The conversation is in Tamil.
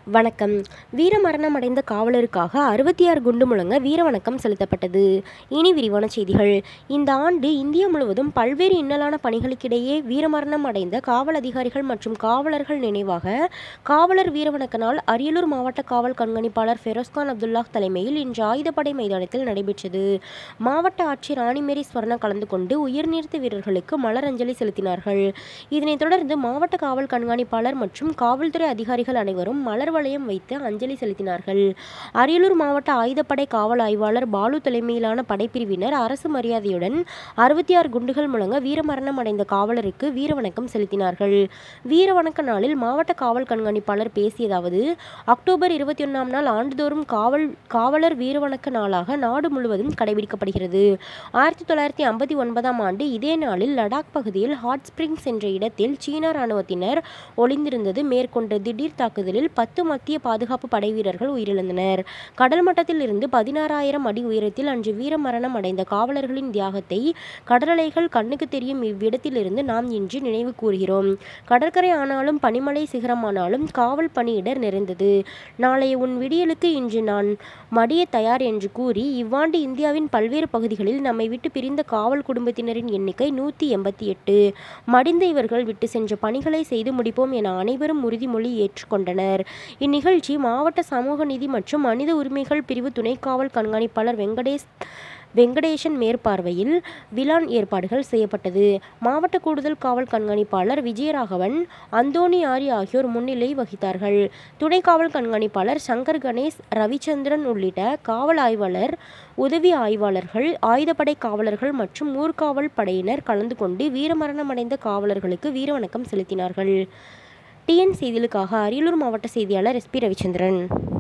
வணக்கம் வீரமரணம் அடைந்த காவலருக்காக அறுபத்தி ஆறு குண்டு முழங்க வீரவணக்கம் செலுத்தப்பட்டது இனி விரிவான செய்திகள் இந்த ஆண்டு இந்தியா முழுவதும் பல்வேறு இன்னலான பணிகளுக்கிடையே வீரமரணம் அடைந்த காவல் அதிகாரிகள் மற்றும் காவலர்கள் நினைவாக காவலர் வீரவணக்க நாள் அரியலூர் மாவட்ட காவல் கண்காணிப்பாளர் ஃபெரோஸ்கான் அப்துல்லாஹ் தலைமையில் இன்று ஆயுதப்படை மைதானத்தில் நடைபெற்றது மாவட்ட ஆட்சியர் ராணிமேரி ஸ்வர்ணா கலந்து கொண்டு உயர்நீர்த்த வீரர்களுக்கு மலரஞ்சலி செலுத்தினார்கள் இதனைத் தொடர்ந்து மாவட்ட காவல் கண்காணிப்பாளர் மற்றும் காவல்துறை அதிகாரிகள் அனைவரும் மலர் வளையம் வைத்து அஞ்சலி செலுத்தினார்கள் அரியலூர் மாவட்ட ஆயுதப்படை காவல் ஆய்வாளர் பாலு தலைமையிலான படைப்பிரிவினர் அரசு மரியாதையுடன் அறுபத்தி ஆறு குண்டுகள் முழங்க வீரமரணம் அடைந்த காவலருக்கு வீரவணக்கம் செலுத்தினார்கள் வீரவணக்க நாளில் மாவட்ட காவல் கண்காணிப்பாளர் பேசியதாவது அக்டோபர் இருபத்தி ஒன்றாம் நாள் ஆண்டுதோறும் காவல் காவலர் வீரவணக்க நாளாக நாடு முழுவதும் கடைபிடிக்கப்படுகிறது ஆயிரத்தி தொள்ளாயிரத்தி ஐம்பத்தி ஒன்பதாம் ஆண்டு இதே நாளில் லடாக் பகுதியில் ஹாட் ஸ்பிரிங்ஸ் என்ற இடத்தில் சீன ராணுவத்தினர் ஒளிந்திருந்தது மேற்கொண்ட திடீர் தாக்குதலில் பத்து மத்திய பாதுகாப்பு படை வீரர்கள் உயிரிழந்தனர் கடல் மட்டத்தில் இருந்து பதினாறாயிரம் அடி உயரத்தில் அன்று வீரமரணம் அடைந்த காவலர்களின் தியாகத்தை கடலலைகள் கண்ணுக்கு தெரியும் இவ்விடத்திலிருந்து நாம் இன்று நினைவு கூறுகிறோம் கடற்கரை ஆனாலும் பனிமலை சிகரமானாலும் காவல் பணியிடர் நிறைந்தது நாளைய உன் விடியலுக்கு இன்று நான் மடிய தயார் என்று கூறி இவ்வாண்டு இந்தியாவின் பல்வேறு பகுதிகளில் நம்மை விட்டு பிரிந்த காவல் குடும்பத்தினரின் எண்ணிக்கை நூற்றி எண்பத்தி எட்டு மடிந்த இவர்கள் விட்டு சென்ற பணிகளை செய்து முடிப்போம் என அனைவரும் உறுதிமொழி ஏற்றுக்கொண்டனர் இந்நிகழ்ச்சி மாவட்ட சமூக நீதி மற்றும் மனித உரிமைகள் பிரிவு துணை காவல் கண்காணிப்பாளர் வெங்கடேஷ் வெங்கடேசன் மேற்பார்வையில் விழான் ஏற்பாடுகள் செய்யப்பட்டது மாவட்ட கூடுதல் காவல் கண்காணிப்பாளர் விஜயராகவன் அந்தோணி ஆரி ஆகியோர் முன்னிலை வகித்தார்கள் துணை காவல் கண்காணிப்பாளர் சங்கர் கணேஷ் ரவிச்சந்திரன் உள்ளிட்ட காவல் ஆய்வாளர் உதவி ஆய்வாளர்கள் ஆயுதப்படை காவலர்கள் மற்றும் ஊர்காவல் படையினர் கலந்து கொண்டு வீரமரணமடைந்த காவலர்களுக்கு வீரவணக்கம் செலுத்தினார்கள் டிஎன் செய்திகளுக்காக அரியலூர் மாவட்ட செய்தியாளர் எஸ்பி ரவிச்சந்திரன்